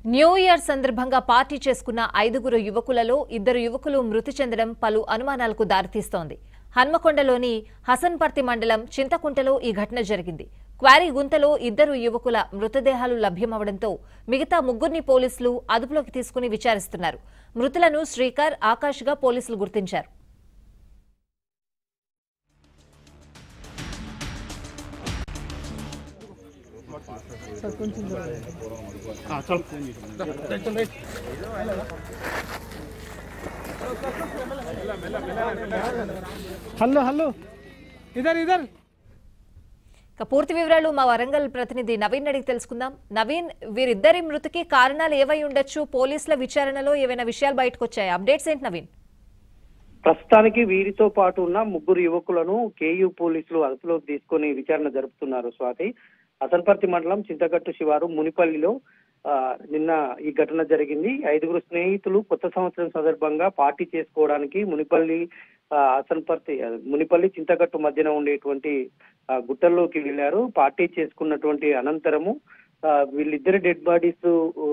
new year సందర్భంగా party చేసుకున్న ఐదుగురు యువకులలో ఇద్దరు యువకులు మృతి చెందడం పలు అనుమానాలకు దారితీస్తోంది హన్మకొండలోని హసన్పర్తి మండలం చింతకుంటలో ఈ ఘటన జరిగింది క్వారీ గుంతలో ఇద్దరు యువకుల మృతదేహాలు లభ్యమవడంతో మిగతా ముగ్గురిని పోలీసులు అదుపులోకి తీసుకుని విచారిస్తున్నారు మృతులను శ్రీకర్ ఆకాష్గా పోలీసులు గుర్తించారు హలో హలో ఇదర్ ఇదర్ ఇక పూర్తి వివరాలు మా వరంగల్ ప్రతినిధి నవీన్ అడిగి తెలుసుకుందాం నవీన్ వీరిద్దరి మృతికి కారణాలు ఏవై ఉండొచ్చు పోలీసుల విచారణలో ఏవైనా విషయాలు బయటకు వచ్చాయి అప్డేట్స్ ఏంటి నవీన్ ప్రస్తుతానికి వీరితో పాటు ఉన్న ముగ్గురు యువకులను కేయూ పోలీసులు అదుపులోకి తీసుకొని విచారణ జరుపుతున్నారు స్వాతి అసన్పర్తి మండలం చింతగట్టు శివారు మునిపల్లిలో ఆ, నిన్న ఈ ఘటన జరిగింది ఐదుగురు స్నేహితులు కొత్త సంవత్సరం సందర్భంగా పార్టీ చేసుకోవడానికి మునిపల్లి ఆ, అసన్పర్తి ఆ, మునిపల్లి చింతగట్టు మధ్యన ఉండేటువంటి ఆ, గుట్టల్లోకి వెళ్లారు పార్టీ చేసుకున్నటువంటి అనంతరము ఆ, వీళ్ళిద్దరి డెడ్ బాడీస్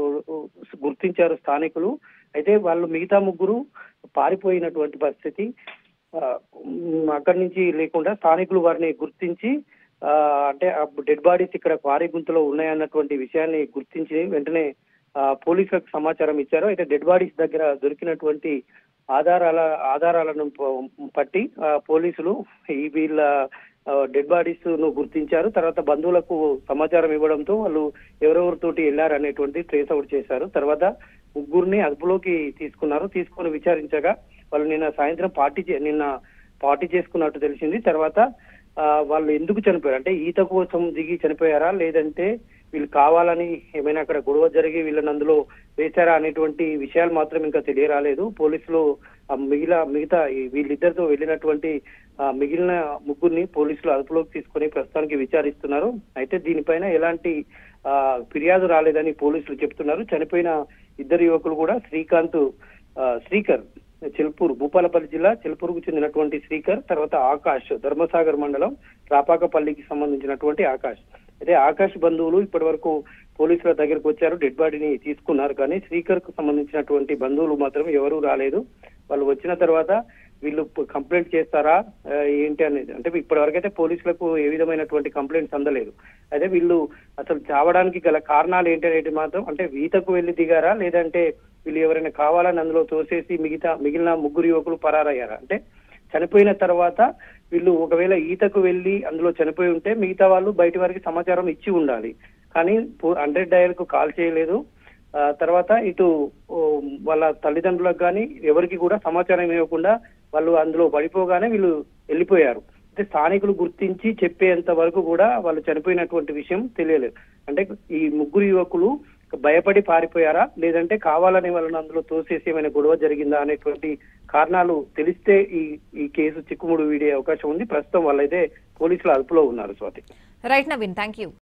గుర్తించారు స్థానికులు అయితే వాళ్ళు మిగతా ముగ్గురు పారిపోయినటువంటి పరిస్థితి ఆ, ఉమ్, అక్కడి నుంచి లేకుండా స్థానికులు వారిని గుర్తించి ఆ, అంటే డెడ్ బాడీస్ ఇక్కడ క్వారీ గుంతలో ఉన్నాయన్నటువంటి విషయాన్ని గుర్తించి వెంటనే ఆ, పోలీసులకు సమాచారం ఇచ్చారు అయితే డెడ్ బాడీస్ దగ్గర దొరికినటువంటి ఆధారాల ఆధారాలను ప- పట్టి ఆ, పోలీసులు ఈ వీళ్ళ డెడ్ బాడీస్ ను గుర్తించారు తర్వాత బంధువులకు సమాచారం ఇవ్వడంతో వాళ్ళు ఎవరెవరితోటి వెళ్ళారు అనేటువంటి ట్రేస్ అవుట్ చేశారు తర్వాత ముగ్గురిని అదుపులోకి తీసుకున్నారు తీసుకొని విచారించగా వాళ్ళు నిన్న సాయంత్రం పార్టీ చే- నిన్న పార్టీ చేసుకున్నట్టు తెలిసింది తర్వాత ఆ, వాళ్ళు ఎందుకు చనిపోయారు అంటే ఈత కోసం దిగి చనిపోయారా లేదంటే వీళ్ళు కావాలని ఏమైనా అక్కడ గొడవ జరిగి వీళ్ళని అందులో వేశారా అనేటువంటి విషయాలు మాత్రం ఇంకా తెలియరాలేదు పోలీసులు ఆ మిగిలిన మిగతా ఈ వీళ్ళిద్దరితో వెళ్ళినటువంటి ఆ, మిగిలిన ముగ్గురిని పోలీసులు అదుపులోకి తీసుకొని ప్రస్తుతానికి విచారిస్తున్నారు అయితే దీనిపైన ఎలాంటి ఆ, ఫిర్యాదు రాలేదని పోలీసులు చెప్తున్నారు చనిపోయిన ఇద్దరు యువకులు కూడా శ్రీకాంత్ ఆ, శ్రీకర్ చెల్పూరు భూపాలపల్లి జిల్లా చెల్పూరుకు చెందినటువంటి శ్రీకర్ తర్వాత ఆకాష్ ధర్మసాగర్ మండలం రాపాకపల్లికి సంబంధించినటువంటి ఆకాష్ అయితే ఆకాష్ బంధువులు ఇప్పటి వరకు పోలీసుల దగ్గరకు వచ్చారు డెడ్ బాడీని తీసుకున్నారు కానీ శ్రీకర్ కు సంబంధించినటువంటి బంధువులు మాత్రం ఎవరూ రాలేదు వాళ్ళు వచ్చిన తర్వాత వీళ్ళు ప- కంప్లైంట్ చేస్తారా ఆ, ఏంటి అనేది అంటే ఇప్పటి వరకు అయితే పోలీసులకు ఏ విధమైనటువంటి కంప్లైంట్స్ అందలేదు అయితే వీళ్ళు అసలు చావడానికి గల కారణాలు ఏంటి అనేది మాత్రం అంటే ఈతకు వెళ్లి దిగారా లేదంటే వీళ్ళు ఎవరైనా కావాలని అందులో తోసేసి మిగతా మిగిలిన ముగ్గురు యువకులు పరారయ్యారా అంటే చనిపోయిన తర్వాత వీళ్ళు ఒకవేళ ఈతకు వెళ్లి అందులో చనిపోయి ఉంటే మిగతా వాళ్ళు బయట వారికి సమాచారం ఇచ్చి ఉండాలి కానీ హండ్రెడ్ డయల్ కు కాల్ చేయలేదు ఆ, తర్వాత ఇటు ఓ, వాళ్ళ తల్లిదండ్రులకు కానీ ఎవరికి కూడా సమాచారం ఇవ్వకుండా వాళ్ళు అందులో పడిపోగానే వీళ్ళు వెళ్ళిపోయారు అయితే స్థానికులు గుర్తించి చెప్పేంత వరకు కూడా వాళ్ళు చనిపోయినటువంటి విషయం తెలియలేదు అంటే ఈ ముగ్గురు యువకులు భయపడి పారిపోయారా లేదంటే కావాలని వాళ్ళని అందులో తోసేసి ఏమైనా గొడవ జరిగిందా అనేటువంటి కారణాలు తెలిస్తే ఈ ఈ కేసు చిక్కుముడు వీడే అవకాశం ఉంది ప్రస్తుతం వాళ్ళైతే పోలీసుల అదుపులో ఉన్నారు Swathi right Naveen thank you